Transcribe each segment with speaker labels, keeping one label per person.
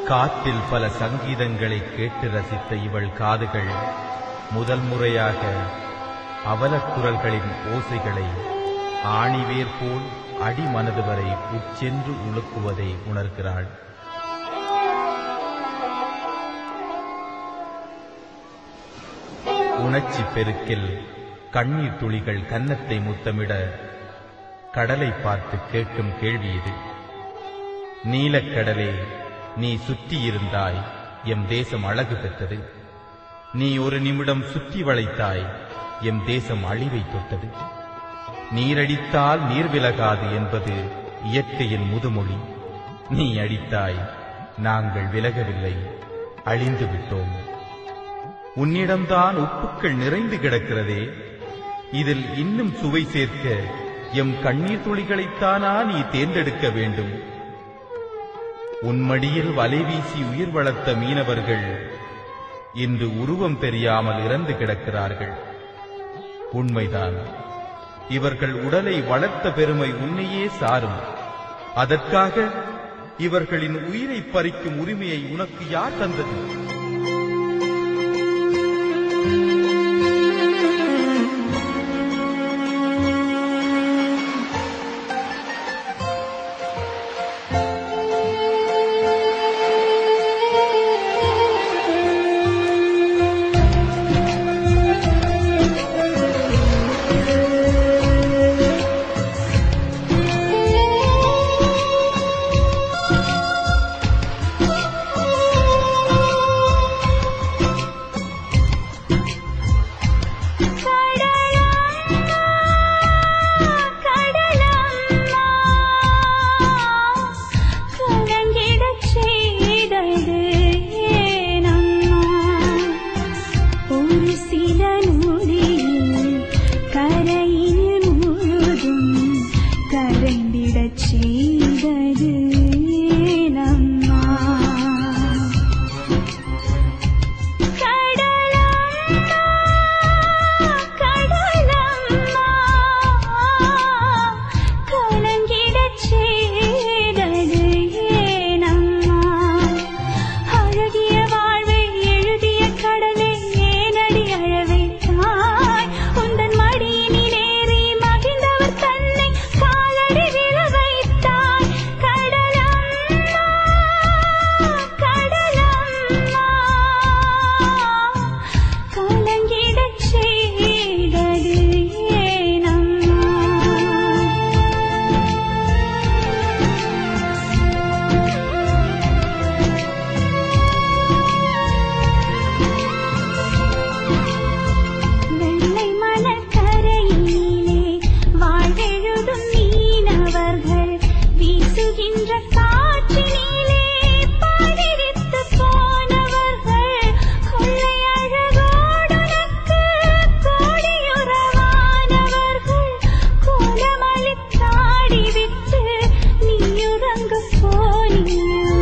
Speaker 1: காற்றில் பல சங்கீதங்களை கேட்டு ரசித்த இவள் காதுகள் முதல் முறையாக அவலக்குரல்களின் ஓசைகளை ஆணிவேர் போல் அடிமனது வரை உட்சென்று உழுக்குவதை உணர்கிறாள் உணர்ச்சி பெருக்கில் கண்ணீர் துளிகள் கன்னத்தை முத்தமிட கடலை பார்த்து கேட்கும் கேள்வி இது நீலக்கடலே நீ சுற்றியிருந்தாய் எம் தேசம் அழகு பெற்றது நீ ஒரு நிமிடம் சுற்றி வளைத்தாய் எம் தேசம் அழிவை தொட்டது நீரடித்தால் நீர் விலகாது என்பது இயற்கையின் முதுமொழி நீ அடித்தாய் நாங்கள் விலகவில்லை அழிந்து விட்டோம் உன்னிடம்தான் உப்புக்கள் நிறைந்து கிடக்கிறதே இதில் இன்னும் சுவை சேர்க்க எம் கண்ணீர் துளிகளைத்தானா நீ தேர்ந்தெடுக்க வேண்டும் உன் மடியில் வலை வீசி உயிர் வளர்த்த மீனவர்கள் இன்று உருவம் தெரியாமல் இறந்து கிடக்கிறார்கள் உண்மைதான் இவர்கள் உடலை வளர்த்த பெருமை உன்னையே சாரும் அதற்காக இவர்களின் உயிரை பறிக்கும் உரிமையை உனக்கு யார் தந்தது
Speaker 2: செய்தது நம்மா கடலம்மா கடலம்மா கலங்கிடச் செய்தது ஏனம்மா அழகிய வாழ்வை எழுதிய கடலை ஏனடி அழவைத்தாய் உந்தன் மடியினிலேறி மகிழ்ந்தவர் தன்னை காலடி விழ வைத்தாய் கடலம்மா கடலம்மா கலங்கிடச் செய்தது ஏனம்மா வெள்ளை மணக்கரையிலே வாழ்வெழுதும் மீனவர்கள் வீசுகின்ற காற்றினிலே பாடிவித்துப் போனவர்கள் கொள்ளை அழகோடுனக்கு கோடியுறவானவர்கள் கோலமளித்தாடிவிட்டு நீயுறங்கப் போனியோ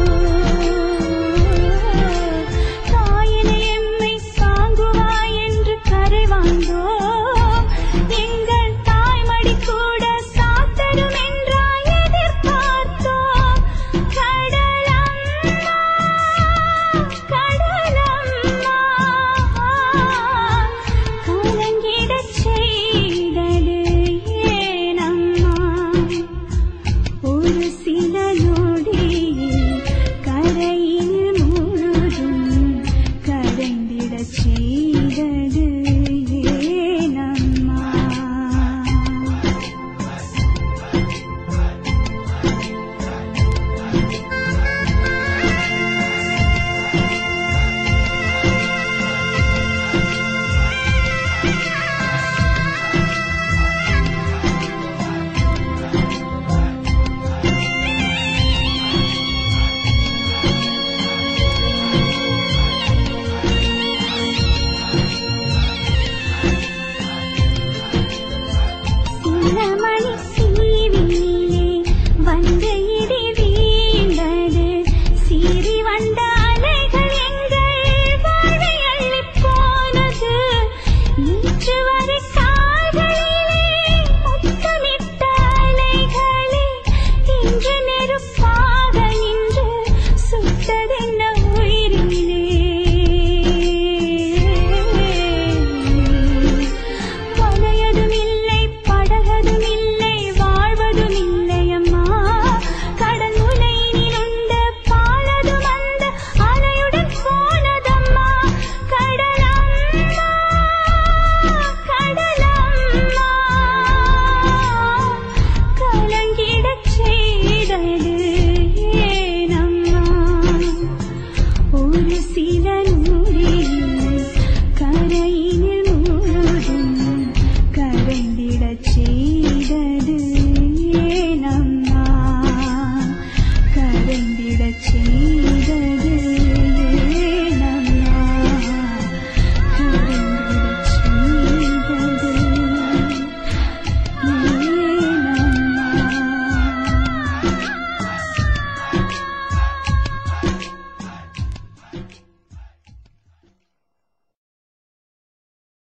Speaker 2: தாயினை எம்மை தாங்குவாய் என்று கரைவாந்தோம் எங்கள் தாய்மடி கூட சாத்தரும் என்றாய் எதிர்பார்த்தோம் கடலம்மா கடலம்மா கலங்கிடச் செய்தது ஏனம்மா ஒரு சில நொடியில் கரையில் முழுதும் கரைந்திடச் செய்தது ஏனம்மா சின்னமணி சீவினிலே வந்த இடி வீழ்ந்தது சீறி வந்த அலைகள் எங்கள் வாழ்வை அள்ளிப் போனது நேற்று வரை கால்களிலே முத்தமிட்ட அலைகளே இன்று நெருப்பாக நின்று சுட்டது கரைந்திடச் செய்தது ஏனம்